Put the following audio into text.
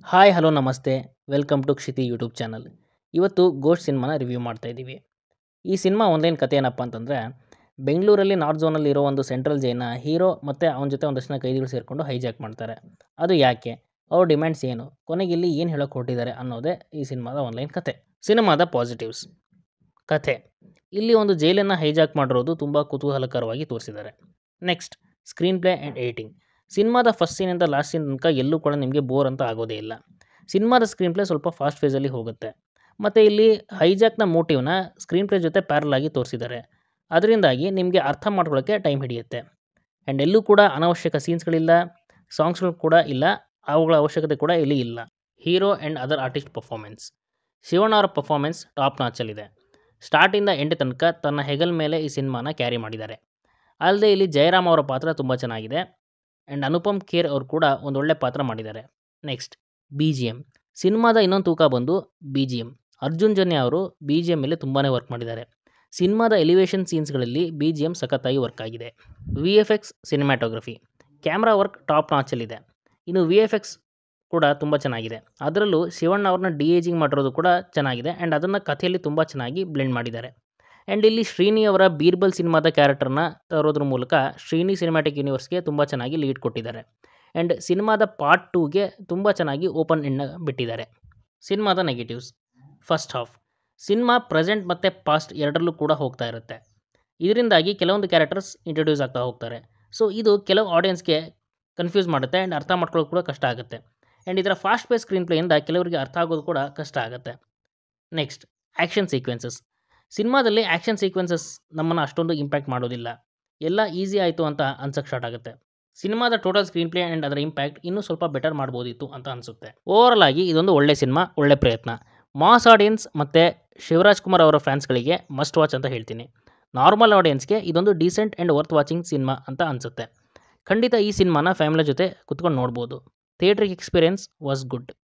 hi hello namaste welcome to Kshiti YouTube channel ಇವತ್ತು ghost ಸಿನಿಮಾನ review ಮಾಡ್ತಾ ಇದ್ದೀವಿ ಈ ಸಿನಿಮಾ ಒಂದೇನು ಕತೆ ಏನಪ್ಪ ಅಂತಂದರೆ ಬೆಂಗಳೂರಲ್ಲಿ ನಾರ್ತ್ ಝೋನಲ್ಲಿ ಇರೋ ಒಂದು ಸೆಂಟ್ರಲ್ ಜೈನ ಹೀರೋ ಮತ್ತು ಅವನ ಜೊತೆ ಒಂದಷ್ಟು ಜನ ಕೈದಿಗಳು ಸೇರಿಕೊಂಡು ಹೈಜಾಕ್ ಮಾಡ್ತಾರೆ ಅದು ಯಾಕೆ ಅವ್ರ ಡಿಮ್ಯಾಂಡ್ಸ್ ಏನು ಕೊನೆಗೆ ಇಲ್ಲಿ ಏನು ಹೇಳೋಕೆ ಹೊರಟಿದ್ದಾರೆ ಅನ್ನೋದೇ ಈ ಸಿನಿಮಾದ ಆನ್ಲೈನ್ ಕತೆ ಸಿನಿಮಾದ ಪಾಸಿಟಿವ್ಸ್ ಕಥೆ ಇಲ್ಲಿ ಒಂದು ಜೈಲನ್ನು ಹೈಜಾಕ್ ಮಾಡಿರೋದು ತುಂಬ ಕುತೂಹಲಕರವಾಗಿ ತೋರಿಸಿದ್ದಾರೆ next screen play and acting ಸಿನಿಮಾದ ಫಸ್ಟ್ ಸೀನಿಂದ ಲಾಸ್ಟ್ ಸೀನ್ ತನಕ ಎಲ್ಲೂ ಕೂಡ ನಿಮಗೆ ಬೋರ್ ಅಂತ ಆಗೋದೇ ಇಲ್ಲ ಸಿನಿಮಾದ ಸ್ಕ್ರೀನ್ ಪ್ಲೇ ಸ್ವಲ್ಪ ಫಾಸ್ಟ್ ಫೇಸಲ್ಲಿ ಹೋಗುತ್ತೆ ಮತ್ತು ಇಲ್ಲಿ ಹೈಜಾಕ್ನ ಮೋಟಿವ್ನ ಸ್ಕ್ರೀನ್ ಪ್ಲೇ ಜೊತೆ ಪ್ಯಾರಲ್ ಆಗಿ ತೋರಿಸಿದ್ದಾರೆ ಅದರಿಂದಾಗಿ ನಿಮಗೆ ಅರ್ಥ ಮಾಡ್ಕೊಳ್ಳೋಕ್ಕೆ ಟೈಮ್ ಹಿಡಿಯುತ್ತೆ ಆ್ಯಂಡ್ ಎಲ್ಲೂ ಕೂಡ ಅನಾವಶ್ಯಕ ಸೀನ್ಸ್ಗಳಿಲ್ಲ ಸಾಂಗ್ಸ್ಗಳು ಕೂಡ ಇಲ್ಲ ಅವುಗಳ ಅವಶ್ಯಕತೆ ಕೂಡ ಇಲ್ಲಿ ಇಲ್ಲ hero and other artist performance Shivanna ಅವರ ಪರ್ಫಾರ್ಮೆನ್ಸ್ ಟಾಪ್ ನಾಚಲ್ಲಿದೆ ಸ್ಟಾರ್ಟಿಂದ ಎಂಡ್ ತನಕ ತನ್ನ ಹೆಗಲ್ ಮೇಲೆ ಈ ಸಿನಿಮಾನ ಕ್ಯಾರಿ ಮಾಡಿದ್ದಾರೆ ಅಲ್ಲದೆ ಇಲ್ಲಿ ಜಯರಾಮ್ ಅವರ ಪಾತ್ರ ತುಂಬ ಚೆನ್ನಾಗಿದೆ ಆ್ಯಂಡ್ ಅನುಪಮ್ ಖೇರ್ ಅವರು ಕೂಡ ಒಂದು ಒಳ್ಳೆ ಪಾತ್ರ ಮಾಡಿದ್ದಾರೆ ನೆಕ್ಸ್ಟ್ ಬಿ ಜಿ ಎಮ್ ಸಿನಿಮಾದ ಇನ್ನೊಂದು ತೂಕ ಬಂದು B G M Arjun Janya ಅವರು ಬಿ ಜಿ ಎಮ್ ಮೇಲೆ ತುಂಬಾ ವರ್ಕ್ ಮಾಡಿದ್ದಾರೆ ಸಿನಿಮಾದ ಎಲಿವೇಷನ್ ಸೀನ್ಸ್ಗಳಲ್ಲಿ ಬಿ ಜಿ ಎಮ್ ಸಖತ್ತಾಗಿ ವರ್ಕ್ ಆಗಿದೆ V F X cinematography camera work top ನಾಚಲ್ಲಿದೆ ಇನ್ನು ವಿ ಎಫ್ ಎಕ್ಸ್ ಕೂಡ ತುಂಬ ಚೆನ್ನಾಗಿದೆ ಅದರಲ್ಲೂ ಶಿವಣ್ಣ ಅವ್ರನ್ನ ಡಿ ಏಜಿಂಗ್ ಮಾಡಿರೋದು ಕೂಡ ಚೆನ್ನಾಗಿದೆ ಆ್ಯಂಡ್ ಅದನ್ನು ಕಥೆಯಲ್ಲಿ ತುಂಬ ಚೆನ್ನಾಗಿ ಬ್ಲೆಂಡ್ ಮಾಡಿದ್ದಾರೆ ಆ್ಯಂಡ್ ಇಲ್ಲಿ ಶ್ರೀನಿ ಅವರ ಬೀರ್ಬಲ್ ಸಿನಿಮಾದ ಕ್ಯಾರೆಕ್ಟರ್ನ ತರೋದ್ರ ಮೂಲಕ ಶ್ರೀನಿ ಸಿನಿಮ್ಯಾಟಿಕ್ ಯೂನಿವರ್ಸ್ಗೆ ತುಂಬ ಚೆನ್ನಾಗಿ ಲೀಡ್ ಕೊಟ್ಟಿದ್ದಾರೆ ಆ್ಯಂಡ್ ಸಿನಿಮಾದ ಪಾರ್ಟ್ ಟೂಗೆ ತುಂಬ ಚೆನ್ನಾಗಿ ಓಪನ್ ಎಂಡ್ ಬಿಟ್ಟಿದ್ದಾರೆ ಸಿನಿಮಾದ ನೆಗೆಟಿವ್ಸ್ ಫಸ್ಟ್ ಹಾಫ್ ಸಿನಿಮಾ ಪ್ರೆಸೆಂಟ್ ಮತ್ತು ಪಾಸ್ಟ್ ಎರಡರಲ್ಲೂ ಕೂಡ ಹೋಗ್ತಾ ಇರುತ್ತೆ ಇದರಿಂದಾಗಿ ಕೆಲವೊಂದು ಕ್ಯಾರೆಕ್ಟರ್ಸ್ ಇಂಟ್ರೊಡ್ಯೂಸ್ ಆಗ್ತಾ ಹೋಗ್ತಾರೆ ಸೊ ಇದು ಕೆಲವು ಆಡಿಯನ್ಸ್ಗೆ ಕನ್ಫ್ಯೂಸ್ ಮಾಡುತ್ತೆ ಆ್ಯಂಡ್ ಅರ್ಥ ಮಾಡ್ಕೊಳ್ಳೋದು ಕೂಡ ಕಷ್ಟ ಆಗುತ್ತೆ ಆ್ಯಂಡ್ ಇದರ ಫಾಸ್ಟ್ ಪೇಸ್ ಸ್ಕ್ರೀನ್ ಪ್ಲೇಯಿಂದ ಕೆಲವರಿಗೆ ಅರ್ಥ ಆಗೋದು ಕೂಡ ಕಷ್ಟ ಆಗುತ್ತೆ ನೆಕ್ಸ್ಟ್ ಆ್ಯಕ್ಷನ್ ಸೀಕ್ವೆನ್ಸಸ್ ಸಿನಿಮಾದಲ್ಲಿ ಆ್ಯಕ್ಷನ್ ಸೀಕ್ವೆನ್ಸಸ್ ನಮ್ಮನ್ನು ಅಷ್ಟೊಂದು ಇಂಪ್ಯಾಕ್ಟ್ ಮಾಡೋದಿಲ್ಲ ಎಲ್ಲ ಈಸಿ ಆಯಿತು ಅಂತ ಅನ್ಸಕ್ಕೆ ಸ್ಟಾರ್ಟ್ ಆಗುತ್ತೆ ಸಿನಿಮಾದ ಟೋಟಲ್ ಸ್ಕ್ರೀನ್ ಪ್ಲೇ ಆ್ಯಂಡ್ ಅದರ ಇಂಪ್ಯಾಕ್ಟ್ ಇನ್ನೂ ಸ್ವಲ್ಪ ಬೆಟರ್ ಮಾಡ್ಬೋದಿತ್ತು ಅಂತ ಅನಿಸುತ್ತೆ ಓವರಲ್ ಆಗಿ ಇದೊಂದು ಒಳ್ಳೆ ಸಿನಿಮಾ ಒಳ್ಳೆ ಪ್ರಯತ್ನ ಮಾಸ್ ಆಡಿಯನ್ಸ್ ಮತ್ತು ಶಿವರಾಜ್ ಕುಮಾರ್ ಅವರ ಫ್ಯಾನ್ಸ್ಗಳಿಗೆ ಮಸ್ಟ್ ವಾಚ್ ಅಂತ ಹೇಳ್ತೀನಿ ನಾರ್ಮಲ್ ಆಡಿಯನ್ಸ್ಗೆ ಇದೊಂದು decent and worth watching cinema ಅಂತ ಅನಿಸುತ್ತೆ ಖಂಡಿತ ಈ ಸಿನಿಮಾನ ಫ್ಯಾಮಿಲಿ ಜೊತೆ ಕುತ್ಕೊಂಡು ನೋಡ್ಬೋದು ಥಿಯೇಟ್ರಿಕ್ ಎಕ್ಸ್ಪೀರಿಯನ್ಸ್ ವಾಸ್ ಗುಡ್